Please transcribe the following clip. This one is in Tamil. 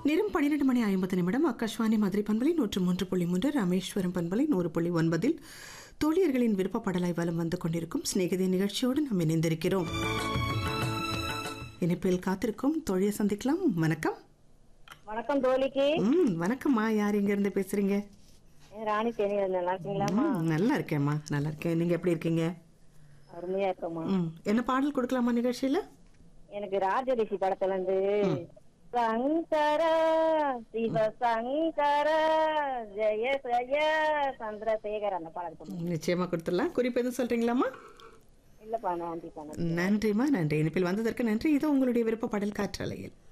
நேரம் பன்னிரண்டு மணி ஐம்பது நிமிடம் ஆகாஷ்வாணி மதுரை பண்பலை நூற்று மூன்று புள்ளி மூன்று ராமேஸ்வரம் பண்பலை நூறு புள்ளி ஒன்பதில் தோழியர்களின் விருப்பப்படலாய் வலம் வந்து கொண்டிருக்கும் சிநேகிதி நிகழ்ச்சியோடு நாம் இணைந்திருக்கிறோம் இணைப்பில் காத்திருக்கும் தோழியை சந்திக்கலாம் வணக்கம் வணக்கம் தோழிக்கு ம் வணக்கம்மா யார் இங்க இருந்து பேசுறீங்க ராணி தேனி நல்லா இருக்கீங்களாம்மா ம், நல்லா இருக்கேம்மா நல்லா இருக்கேன் நீங்க எப்படி இருக்கீங்க அருமையா இருக்கம்மா ம் என்ன பாடல் கொடுக்கலாமா நிகழ்ச்சியில எனக்கு ராஜரிஷி படத்துல இருந்து சங்கர சிவ சங்கர ஜெய ஜெய சந்திரசேகர் அந்த பாடல் கொடுங்க நிச்சயமா கொடுத்துடலாம் குறிப்பு எதுவும் சொல்றீங்களாம்மா இல்லப்பா நன்றி பண்ண நன்றிம்மா நன்றி இனிப்பில் வந்ததற்கு நன்றி இதோ உங்களுடைய விருப்ப பாடல் காற்றலையில்